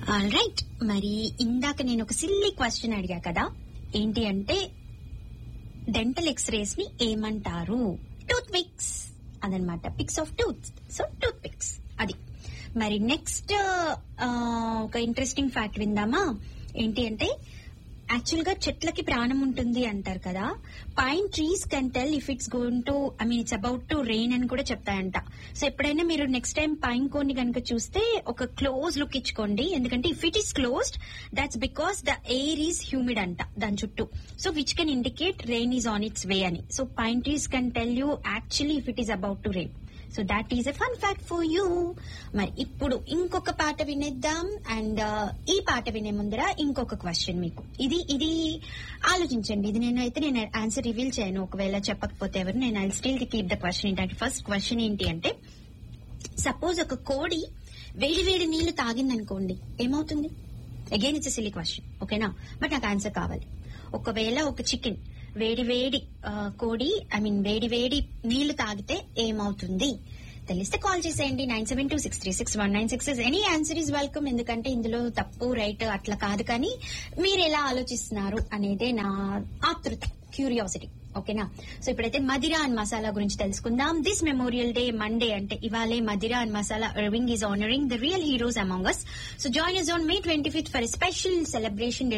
right మరి ఇందాక నేను ఒక సిల్లీ క్వశ్చన్ అడిగా కదా ఏంటి అంటే డెంటల్ ఎక్స్రేస్ ని ఏమంటారు టూత్ పిక్స్ అదనమాట pics of tooth so tooth pics అది మరి నెక్స్ట్ ఒక ఇంట్రెస్టింగ్ ఫ్యాక్ట్ విందామా ఏంటి అంటే యాక్చువల్ గా చెట్లకి ప్రాణం ఉంటుంది అంటారు కదా pine trees can tell if it's going to I mean it's about to rain అని కూడా చెప్తాయంట సో ఎప్పుడైనా మీరు నెక్స్ట్ టైం పైన్ కోన్ని కనుక చూస్తే ఒక క్లోజ్ లుక్ ఇచ్చుకోండి ఎందుకంటే if it is closed that's because the air is humid అంట దాని చుట్టూ so which can indicate rain is on its way అని so pine trees can tell you actually if it is about to rain so that is a fun fact for you మరి ఇప్పుడు ఇంకొక పాట వినేద్దాం and ఈ పాట వినే ముందర ఇంకొక క్వశ్చన్ మీకు ఇది ఇది ఆలోచించండి ఇది నేను అయితే నేను ఆన్సర్ రివీల్ చేయను ఒకవేళ చెప్పకపోతే ఎవరు నేను I still keep the question ఏంటంటే ఫస్ట్ క్వశ్చన్ ఏంటి అంటే సపోజ్ ఒక కోడి వేడి వేడి నీళ్లు తాగిందనుకోండి ఏమవుతుంది అగైన్ ఇట్స్ సిలీ క్వశ్చన్ ఓకేనా బట్ నాకు ఆన్సర్ కావాలి ఒకవేళ ఒక చికెన్ వేడి వేడి ఆ, కోడి ఐ మీన్ వేడి వేడి నీళ్లు తాగితే ఏమవుతుంది తెలిస్తే కాల్ చేసేయండి nine seven two six three six one nine six any answer is welcome ఎందుకంటే ఇందులో తప్పు రైట్ అట్లా కాదు కానీ మీరు ఎలా ఆలోచిస్తున్నారు అనేదే నా ఆతృత క్యూరియాసిటీ ఓకేనా సో ఇప్పుడైతే మదిరా అండ్ మసాలా గురించి తెలుసుకుందాం దిస్ మెమోరియల్ డే మండే అంటే ఇవాళే Madira and masala Irving is honouring the real heroes among us so join us on May twenty fifth for special celebration